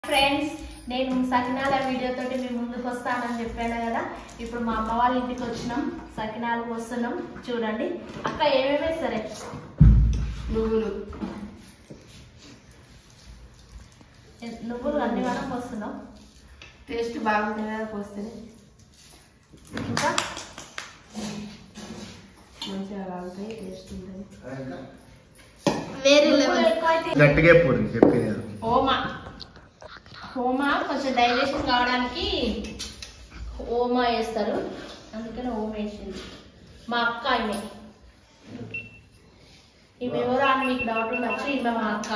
Friends నేను సకినాల వీడియోతోటి మీ ముందుకు వస్తానని చెప్పాను కదా ఇప్పుడు మా అమ్మ వాళ్ళ ఇంటికి వచ్చినాం సకినాలు వస్తున్నాం చూడండి అక్క ఏమేమి సరే నువ్వులు నువ్వులు అన్ని మనం వస్తున్నాం టేస్ట్ బాగుంటుంది కదా పోస్తేనే ఇంకా మంచిగా బాగుంటాయి టేస్ట్ ఉంటుంది వేరే నువ్వులు ఎక్కువ అయితే గట్టిగా పూరి చెప్పేది ఓమా ఓమా కొంచెం డైజెషన్ కావడానికి ఓమా వేస్తారు అందుకని ఓమ వేసింది మా అక్క ఈమె ఈమె ఎవరు అని మీకు డౌట్ ఉండొచ్చు ఈమె మా అక్క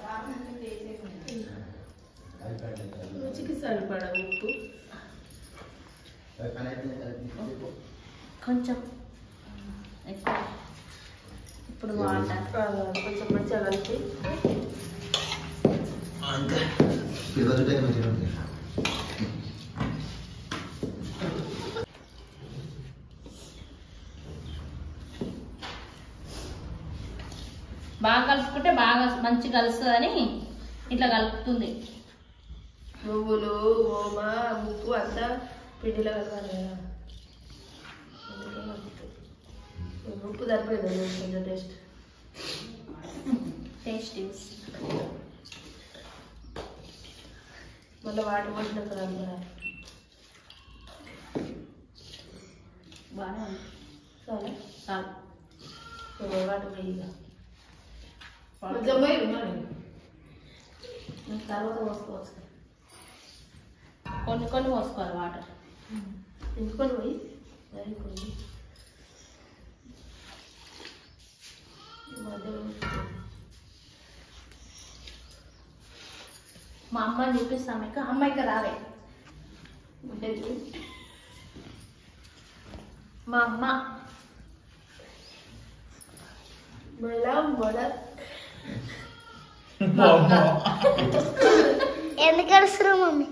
రుచికి సరిపడా ఉప్పు కొంచెం ఎక్కువ ఇప్పుడు వాటర్ ఆ, కొంచెం మంచిగా కలిపి ఈరోజు మంచిగా ఉంది బాగా కలుపుకుంటే బాగా మంచి కలుస్తుందని ఇట్లా కలుపుతుంది నువ్వులు ఓమ ఉప్పు అంతా పిండిలో కలపాలి కదా అందుకే కలుపుతుంది. ఉప్పు సరిపోయింది కొంచెం టేస్ట్ టేస్ట్ యూస్ మళ్ళీ వాటర్ పోసినాక కలపాలి బాగానే ఉంది సరే చాలు వాటర్ వేయగా వాటర్ కొంచెం పోయి మరి తర్వాత పోసుకోవచ్చు కొన్ని కొన్ని పోసుకోవాలి వాటర్ ఇంకొని పోయి మరి కొన్ని మధ్యలో మా అమ్మని చూపిస్తాం మీకు అమ్మాయికి రావే ఉండేది మా అమ్మ మళ్ళా మొద ఎందుకు అరుస్తారు మమ్మీ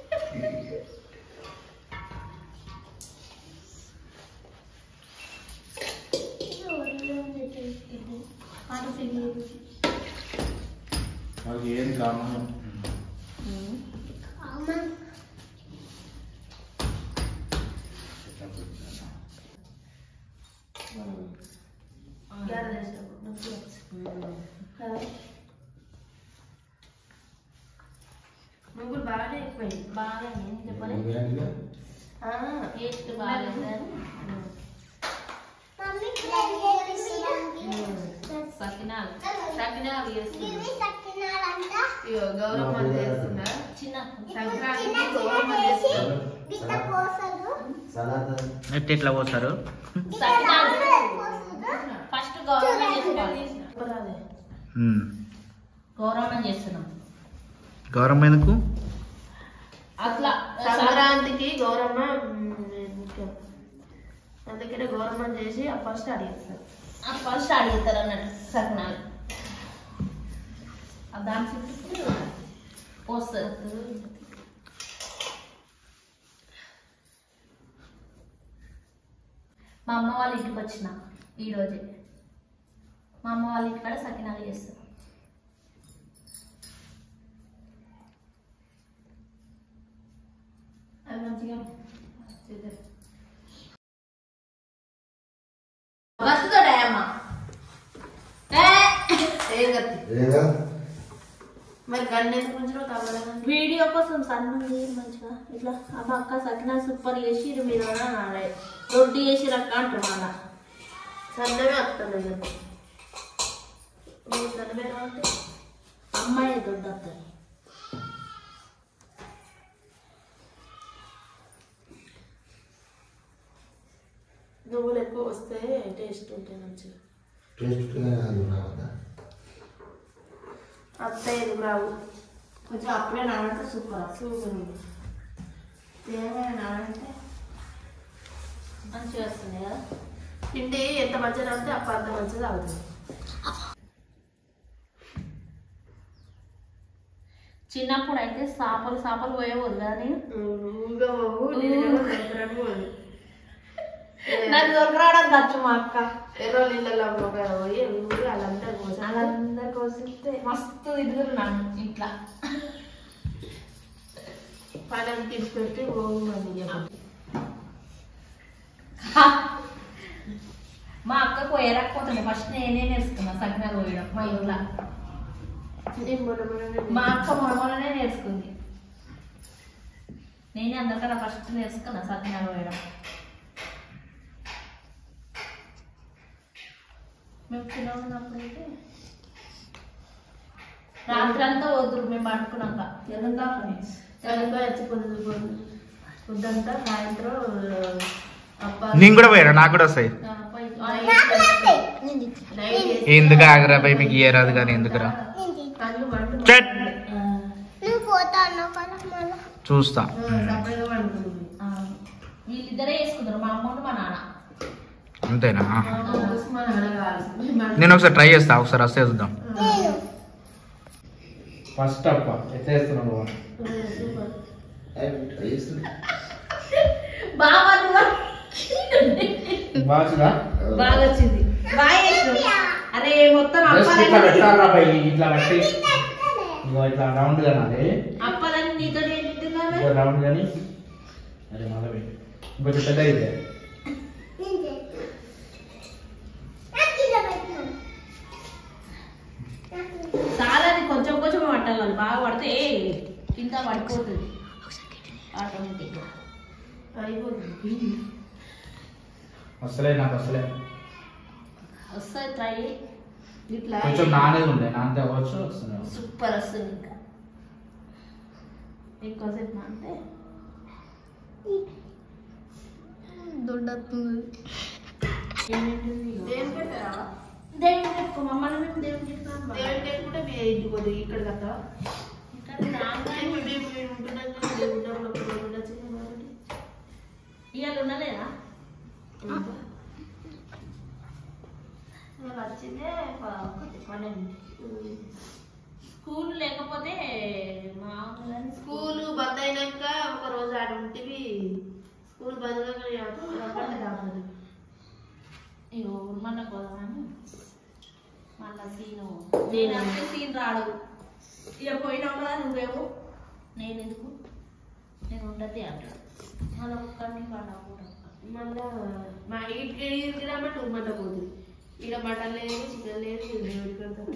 మాకు ఏం కామన్ గ్యార చేసినప్పుడు మంచిగా వస్తుంది. కదా నువ్వులు బాగానే ఎక్కువైంది బాగా ఏం చెప్పాలి ఆ, టేస్ట్ బాగాలేదని మమ్మీ సకినాలు సకినాలు చేస్తున్నాం సక్కినాలంట ఇగో గౌరమ్మ చేస్తున్నా చిన్న సంక్రాంతికి గౌరమ్మ చేస్తున్నా గిట్ట పోసదు ఎట్లా ఎట్లా పోతారు సకినాలు ఫస్ట్ గౌరవం చేసుకోవాలి చెప్పరాదే. గౌరవం చేస్తున్నాం గౌరవం ఎందుకు అట్లా సంక్రాంతికి గౌరమ్మ మ్, ముఖ్యం అందుకనే గౌరమ్మ చేసి ఆ ఫస్ట్ అడిగేస్తారు ఫస్ట్ అడుగుతారు అన్నట్టు సకినాలు ఆ దాని చుట్టూ పోస్తారు మా అమ్మ వాళ్ళ ఇంటికి వచ్చిన ఈరోజే మా అమ్మ వాళ్ళ ఇంటికాడ సకినాలు చేస్తారు అది మంచిగా చేద్దాం. బతుకుతాడే అమ్మ ఏ! ఏం కత్తి మరి గన్ను ఎందుకు ఉంచినావు తవ్వలేదా వీడియో కోసం సన్నుంది మంచిగా ఇట్లా ఆ పక్క సకినా సూపర్ చేసి మీరు అనాలి రొట్టి చేసి రక్క అంటారు మళ్ళా సన్నమే వస్తుంది నాకు నువ్వు సన్నమే రావంటే అమ్మాయి దొడ్డు వస్తుంది నువ్వులు ఎక్కువ వస్తే టేస్ట్ ఉంటాయి మంచిగా అత్తయ్యలు రావు కొంచెం అప్పుడే నానంటే సూపర్ సూపర్ ఉంది. తేనె నానంటే మంచిగా వస్తుంది కదా పిండి ఎంత మంచిగా అంటే అప్ప అంత మంచిగా అవుతుంది చిన్నప్పుడు అయితే చేపలు చేపలు పోయేవారు కదా నేను నువ్వుగా పోవు నేను దొరకరాను పోదు నాకు దొరకరావడం ఖర్చు మా అక్క ఎర్ర నీళ్ళలో ఒక పోయి నువ్వు వాళ్ళందరూ కోసం వాళ్ళందరి కోసం మస్తు తిరుగుతున్నాను ఇట్లా పని తీసి పెడితే పోమని చెప్పండి మా అక్కకు ఎరకపోతుండే ఫస్ట్ నేనే నేర్చుకున్నా సకినాలు పోయడం మా ఇంట్లో నేను మొన్న మొన్ననే మా అక్క మొడమొడనే నేర్చుకుంది నేనే అందరికన్నా ఫస్ట్ నేర్చుకున్నా సకినాలు పోయడం మేము చిన్న ఉన్నప్పుడైతే రాత్రి అంతా వద్దు మేము పడుకున్నాక తెలంగాణ చనిపోయి వచ్చి పొద్దు పొద్దు పొద్దంతా సాయంత్రం అప్ప నేను కూడా పోయారా నాకు కూడా వస్తాయి నైట్ ఎందుకు ఆగరా భయ్ మీకు ఇయ్యరాదు కానీ ఎందుకురా కళ్ళు మండు చెట్. నువ్వు పోతా అన్నావు కదా మళ్ళా చూస్తా సపరేట్గా పండుకుంటుంది వీళ్ళిద్దరే వేసుకుంటారు మా అమ్మ మా నాన్న అంతేనా మన అడగాలి నేను ఒకసారి ట్రై చేస్తా ఒకసారి వస్తే చూద్దాం నేను ఫస్ట్ అప్ప ఎట్లా చేస్తున్నావు సూపర్ బాగా నువ్వు బాగా బాగా వచ్చింది బాగా చేసినావు. అరే మొత్తం అప్పాలన్నీ ఇట్లా పెట్టి ఇగో ఇట్లా రౌండ్ కానాలి అప్పాలన్నీ నీతో తింటున్నాను ఇగో రౌండ్ కానీ అదే మళ్ళీ పెట్టి ఇంకొంచెం పెద్ద ఇదే నేను చేస్తా. నాకు ఇలా పెట్టినాను. నాకు చాలా అది కొంచెం కొంచెం పట్టాలి బాగా పడితే కింద పడిపోతుంది ఆటోమేటిక్గా అయిపోతుంది వస్తలే నాకు వస్తలే వస్తుంది ట్రై ఇట్లా కొంచెం నానేది ఉండే నానితే అవ్వచ్చు వస్తుంది సూపర్ వస్తుంది ఇంకా ఎక్కువసేపు అంటే దేవుని పెట్టారా దేవుని పెట్టుకో మమ్మల్ని మేము దేవుని పెట్టుకోవాలి దేవుని పెట్టుకుంటే మీ ఇంటికి పోతుంది ఇక్కడ కదా ఇక్కడ రాగానే మేము మేము మేము ఉంటున్నాం కదా దేవుని ఉన్నప్పుడు ఒక దేవుని ఉండొచ్చు కదా కాబట్టి. ఇవాళ ఉండలేదా ఇవాళ వచ్చిందే ప- పన్నెండు స్కూల్ లేకపోతే మామూలుగా స్కూల్ బంద్ అయినాక ఒక రోజు ఆడ ఉంటివి స్కూల్ బంద్ కాగానే రావాలి ఇగో మన పోదామని మళ్ళా సీను నేను- నేనంటే సీన్ రాడు ఇక పోయినావు కదా నువ్వేమో నేను ఎందుకు నేను ఉండద్ది అంటాడు మళ్ళీ ఒక్కడిని పడకూడదు మళ్ళా మా ఇంటికి ఇంటికి రమ్మంటే ఉమ్మంట పోతుంది ఇక్కడ మటన్ లేదు చికెన్ లేదు మీరు దేవుడికి పెడతారు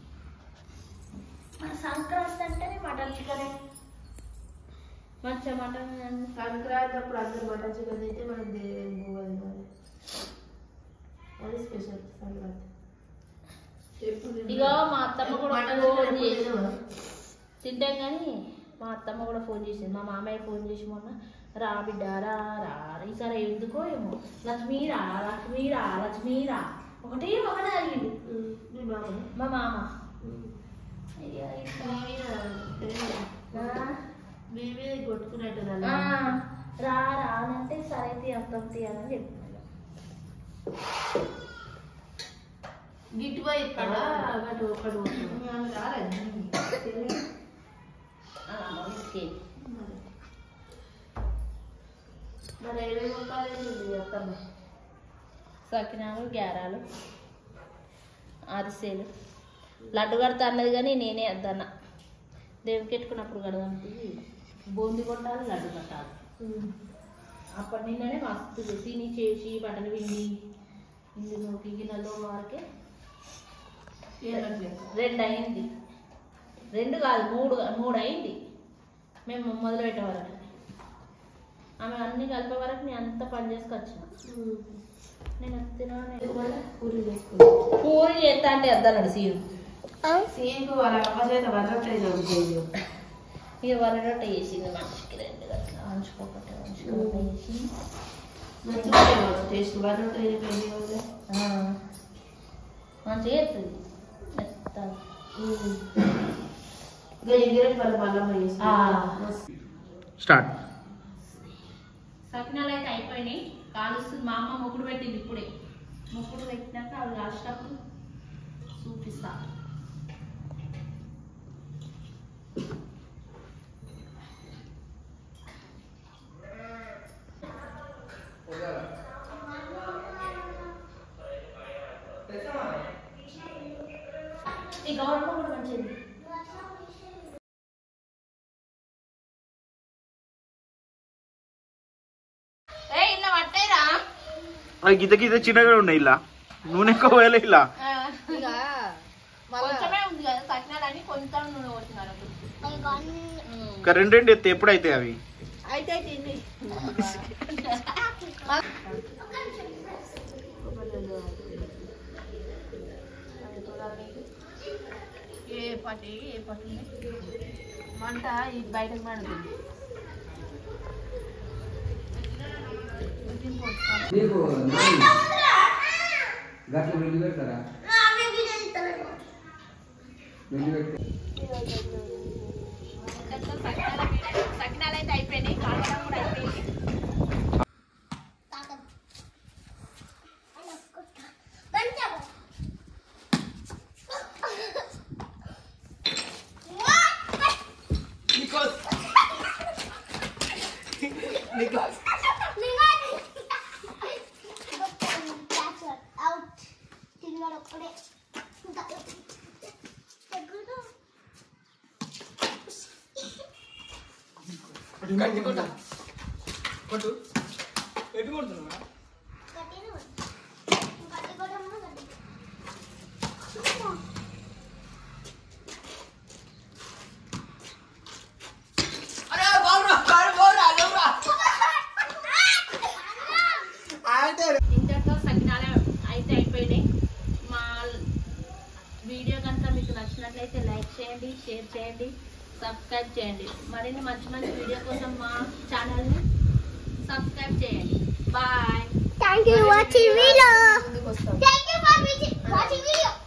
మన సంక్రాంతి అంటేనే మటన్ చికెన్ మంచిగా మటన్ సంక్రాంతి అప్పుడు అందరు మటన్ చికెన్ అయితే మనం దేవుని పోవాలి మరి. అది స్పెషల్ సంక్రాంతి ఎప్పుడు ఇగో మా అత్తమ్మ కూడా మటన్ ఫోన్ చికెన్ ఎప్పుడు చేసి తినవా? తింటాం కానీ మా అత్తమ్మ కూడా ఫోన్ చేసింది మా మామయ్య ఫోన్ చేసి మొన్న రా బిడ్డ రా రా ఈసారి ఎందుకో ఏమో లక్ష్మీ రా లక్ష్మీ రా లక్ష్మీ రా ఒకటే ఒకటే అడిగింది ఉమ్, మీ మామ మా మామ ఉమ్. ఇక ఇట్లా, మేమే ఆ, మేమే కొట్టుకున్నట్టు ఆ, రా రా అని అంటే సరే తీ అత్తం తీయాలని చెప్పినాను గిట్టు పోయి ఇస్తాడా అటు ఒక్కడు మరి ఏమేమి మొక్కలు చెప్తాను సకినాలు గ్యారాలు అరిసెలు లడ్డు కడతా అన్నది కానీ నేనే వద్దన్న దేవునికి ఎట్టుకున్నప్పుడు కడదాం బూంది కొట్టాలి లడ్డు కట్టాలి అప్పటి నిన్ననే మస్తు తిని చేసి బట్టలు పిండి ఇందులోకి గిన్నెలో వరకే రెండు అయింది రెండు కాదు మూడు మూడు అయింది మేము మొదలు పెట్టే వరకు ఆమె అన్ని కలిపే వరకు నేను అంత పని చేసుకొచ్చిన నేను తినాలి పూరి చేసుకుంటాం పూరి చేస్తా అంటే వద్దన్నాడు సీను సీన్కు వాళ్ళ అమ్మ చేత వదలట్లేదు నాకు ఇక వర రొట్టె చేసింది మనిషికి రెండు గట్ల వంచుకోకటే వంచుకోకటే చేసింది మంచిగా టేస్ట్ వదలట్లేదు పెళ్ళి వాళ్ళు ఆ, మంచిగా చేస్తుంది మెత్తగా. ఇంకా ఇంగిరెడ్డి వాళ్ళ పల్లమ్మ ఆ. చేస్తుంది స్టార్ట్ సకినాలు అయితే అయిపోయినాయి కాలుస్తుంది మా అమ్మ ముక్కుడు పెట్టింది ఇప్పుడే ముక్కుడు పెట్టినాక అవి కాల్చేటప్పుడు చూపిస్తా ఈ గౌరమ్మ కూడా మంచిది అవి గిత గిత చిన్నగా ఉన్నాయి ఇలా నూనె ఎక్కువ పోయలే ఇలా ఇక కొంచెమే ఉంది కదా సకినాలని కొంచెం నూనె పోతున్నారు ఇంకా రెండు రెండు ఎత్తే ఎప్పుడైతే అవి అయితే తిని ఏ పట్టి ఏ పట్టి మంట ఇది బయటకు మండుతుంది నీకు గట్ల వెళ్ళి పెడతారా వెళ్ళి పెడితే సకినాలు అయితే అయిపోయినాయి కావడం కూడా అయిపోయింది ఇంతటితో సకినాలు అయితే అయిపోయినాయి మా వీడియో కనుక మీకు నచ్చినట్లయితే లైక్ చేయండి షేర్ చేయండి సబ్స్క్రైబ్ చేయండి మరిన్ని మంచి మంచి వీడియో కోసం మా ఛానల్ని సబ్స్క్రైబ్ చేయండి bye Thank you for watching video. ముందుకు వస్తాం Thank you for watching video.